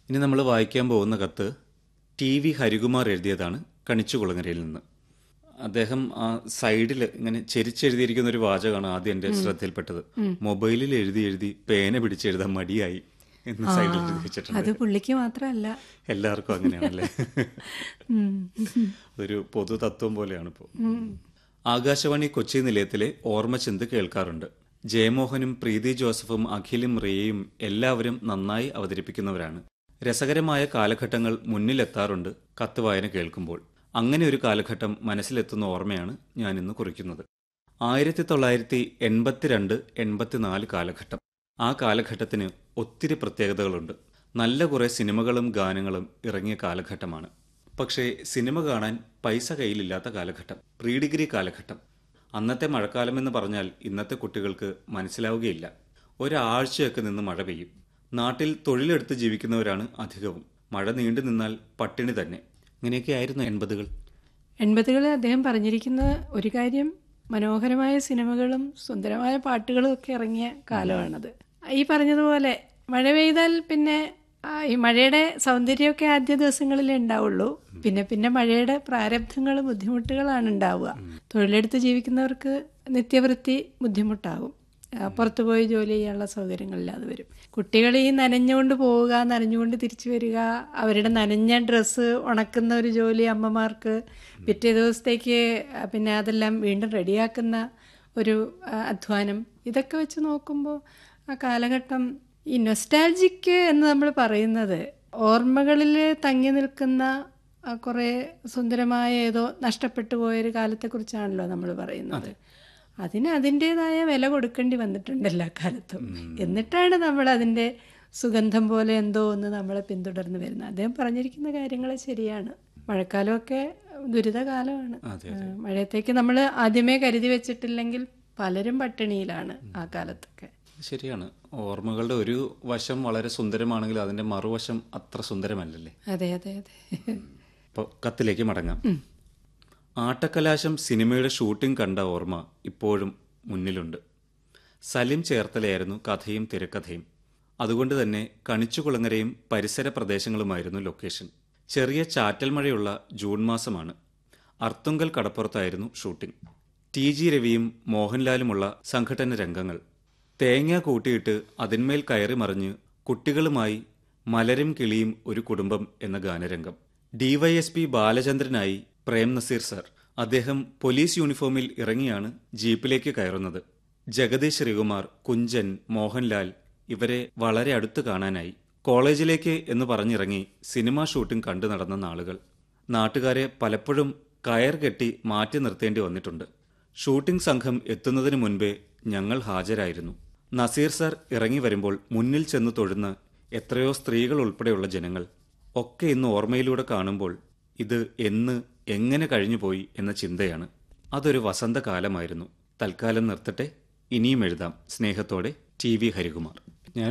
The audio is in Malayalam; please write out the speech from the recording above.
ഇനി നമ്മൾ വായിക്കാൻ പോകുന്ന കത്ത് ടി വി ഹരികുമാർ എഴുതിയതാണ് കണിച്ചുകുളങ്ങരയിൽ നിന്ന് അദ്ദേഹം ആ സൈഡിൽ ഇങ്ങനെ ചെരിച്ചെഴുതിയിരിക്കുന്ന ഒരു വാചകമാണ് ആദ്യം എൻ്റെ ശ്രദ്ധയിൽപ്പെട്ടത് മൊബൈലിൽ എഴുതി എഴുതി പേന പിടിച്ചെഴുതാൻ മടിയായി എന്ന് സൈഡിൽ എഴുതി വെച്ചിട്ടുണ്ട് അത് പുള്ളിക്ക് മാത്രമല്ല എല്ലാവർക്കും അങ്ങനെയാണല്ലേ ഉം. ഒരു പൊതു തത്വം പോലെയാണ് ഇപ്പോൾ ആകാശവാണി കൊച്ചി നിലയത്തിലെ ഓർമ്മചിന്ത് കേൾക്കാറുണ്ട് ജയമോഹനും പ്രീതി ജോസഫും അഖിലും റിയയും എല്ലാവരും നന്നായി അവതരിപ്പിക്കുന്നവരാണ് രസകരമായ കാലഘട്ടങ്ങൾ മുന്നിലെത്താറുണ്ട് കത്ത് വായന കേൾക്കുമ്പോൾ അങ്ങനെ ഒരു കാലഘട്ടം മനസ്സിലെത്തുന്ന ഓർമ്മയാണ് ഞാൻ ഇന്ന് കുറിക്കുന്നത് ആയിരത്തി തൊള്ളായിരത്തി എൺപത്തിരണ്ട് എൺപത്തിനാല് കാലഘട്ടം ആ കാലഘട്ടത്തിന് ഒത്തിരി പ്രത്യേകതകളുണ്ട് നല്ല കുറേ സിനിമകളും ഗാനങ്ങളും ഇറങ്ങിയ കാലഘട്ടമാണ് പക്ഷേ സിനിമ കാണാൻ പൈസ കയ്യിലില്ലാത്ത കാലഘട്ടം പ്രീ ഡിഗ്രി കാലഘട്ടം അന്നത്തെ മഴക്കാലമെന്ന് പറഞ്ഞാൽ ഇന്നത്തെ കുട്ടികൾക്ക് മനസ്സിലാവുകയില്ല ഒരാഴ്ചയൊക്കെ നിന്ന് മഴ പെയ്യും നാട്ടിൽ തൊഴിലെടുത്ത് ജീവിക്കുന്നവരാണ് അധികവും മഴ നീണ്ടു നിന്നാൽ പട്ടിണി തന്നെ ഇങ്ങനെയൊക്കെയായിരുന്നു എൺപതുകൾ എൺപതുകളിൽ അദ്ദേഹം പറഞ്ഞിരിക്കുന്ന ഒരു കാര്യം മനോഹരമായ സിനിമകളും സുന്ദരമായ പാട്ടുകളും ഒക്കെ ഇറങ്ങിയ കാലമാണത് ഈ പറഞ്ഞതുപോലെ മഴ പെയ്താൽ പിന്നെ ആ, ഈ മഴയുടെ സൗന്ദര്യമൊക്കെ ആദ്യ ദിവസങ്ങളിലേ ഉണ്ടാവുള്ളൂ പിന്നെ പിന്നെ മഴയുടെ പ്രാരബ്ധങ്ങൾ ബുദ്ധിമുട്ടുകളാണ് ഉണ്ടാവുക തൊഴിലെടുത്ത് ജീവിക്കുന്നവർക്ക് നിത്യവൃത്തി ബുദ്ധിമുട്ടാകും ആ, പുറത്തു പോയി ജോലി ചെയ്യാനുള്ള സൗകര്യങ്ങളില്ലാതെ വരും കുട്ടികൾ ഈ നനഞ്ഞുകൊണ്ട് പോവുക നനഞ്ഞുകൊണ്ട് തിരിച്ചു വരിക അവരുടെ നനഞ്ഞ ഡ്രസ്സ് ഉണക്കുന്ന ഒരു ജോലി അമ്മമാർക്ക് പിറ്റേ ദിവസത്തേക്ക് ആ, പിന്നെ അതെല്ലാം വീണ്ടും റെഡിയാക്കുന്ന ഒരു ആ, അധ്വാനം ഇതൊക്കെ വെച്ച് നോക്കുമ്പോൾ ആ കാലഘട്ടം ഈ നൊസ്റ്റാൾജിക്ക് എന്ന് നമ്മൾ പറയുന്നത് ഓർമ്മകളിൽ തങ്ങി നിൽക്കുന്ന ആ, കുറേ സുന്ദരമായ ഏതോ നഷ്ടപ്പെട്ടു പോയൊരു കാലത്തെക്കുറിച്ചാണല്ലോ നമ്മൾ പറയുന്നത് അതിന് അതിൻ്റെതായ വില കൊടുക്കേണ്ടി വന്നിട്ടുണ്ട് എല്ലാ കാലത്തും എന്നിട്ടാണ് നമ്മൾ അതിൻ്റെ സുഗന്ധം പോലെ എന്തോ ഒന്ന് നമ്മളെ പിന്തുടർന്ന് വരുന്നത് അദ്ദേഹം പറഞ്ഞിരിക്കുന്ന കാര്യങ്ങൾ ശരിയാണ് മഴക്കാലമൊക്കെ ദുരിതകാലമാണ് അതെ, ആ, മഴയത്തേക്ക് നമ്മൾ ആദ്യമേ കരുതി വെച്ചിട്ടില്ലെങ്കിൽ പലരും പട്ടിണിയിലാണ് ആ കാലത്തൊക്കെ ശരിയാണ് ഓർമ്മകളുടെ ഒരു വശം വളരെ സുന്ദരമാണെങ്കിൽ അതിന്റെ മറുവശം അത്ര സുന്ദരമല്ലല്ലേ അതെ അതെ അതെ അപ്പോൾ കത്തിലേക്ക് മടങ്ങാം ആട്ടക്കലാശം സിനിമയുടെ ഷൂട്ടിംഗ് കണ്ട ഓർമ്മ ഇപ്പോഴും മുന്നിലുണ്ട് സലിം ചേർത്തലയായിരുന്നു കഥയും തിരക്കഥയും അതുകൊണ്ട് തന്നെ കണിച്ചുകുളങ്ങരയും പരിസര പ്രദേശങ്ങളുമായിരുന്നു ലൊക്കേഷൻ ചെറിയ ചാറ്റൽ മഴയുള്ള ജൂൺ മാസമാണ് അർത്തുങ്കൽ കടപ്പുറത്തായിരുന്നു ഷൂട്ടിംഗ് ടി ജി രവിയും മോഹൻലാലുമുള്ള സംഘടന രംഗങ്ങൾ തേങ്ങ കൂട്ടിയിട്ട് അതിന്മേൽ കയറി മറിഞ്ഞ് കുട്ടികളുമായി മലരും കിളിയും ഒരു കുടുംബം എന്ന ഗാനരംഗം ഡിവൈഎസ്പി ബാലചന്ദ്രനായി പ്രേം നസീർ സർ അദ്ദേഹം പോലീസ് യൂണിഫോമിൽ ഇറങ്ങിയാണ് ജീപ്പിലേക്ക് കയറുന്നത് ജഗദീഷ് ശ്രീകുമാർ കുഞ്ചൻ മോഹൻലാൽ ഇവരെ വളരെ അടുത്ത് കാണാനായി കോളേജിലേക്ക് എന്ന് പറഞ്ഞിറങ്ങി സിനിമാ ഷൂട്ടിംഗ് കണ്ടു നടന്ന നാളുകൾ നാട്ടുകാരെ പലപ്പോഴും കയർ കെട്ടി മാറ്റി നിർത്തേണ്ടി വന്നിട്ടുണ്ട് ഷൂട്ടിംഗ് സംഘം എത്തുന്നതിന് മുൻപേ ഞങ്ങൾ ഹാജരായിരുന്നു നസീർ സർ ഇറങ്ങി വരുമ്പോൾ മുന്നിൽ ചെന്ന് തൊഴുന്ന എത്രയോ സ്ത്രീകൾ ഉൾപ്പെടെയുള്ള ജനങ്ങൾ ഒക്കെ ഇന്ന് ഓർമ്മയിലൂടെ കാണുമ്പോൾ ഇത് എന്ന് എങ്ങനെ കഴിഞ്ഞുപോയി എന്ന ചിന്തയാണ് അതൊരു വസന്തകാലമായിരുന്നു തൽക്കാലം നിർത്തട്ടെ ഇനിയും എഴുതാം സ്നേഹത്തോടെ ടി വി ഹരികുമാർ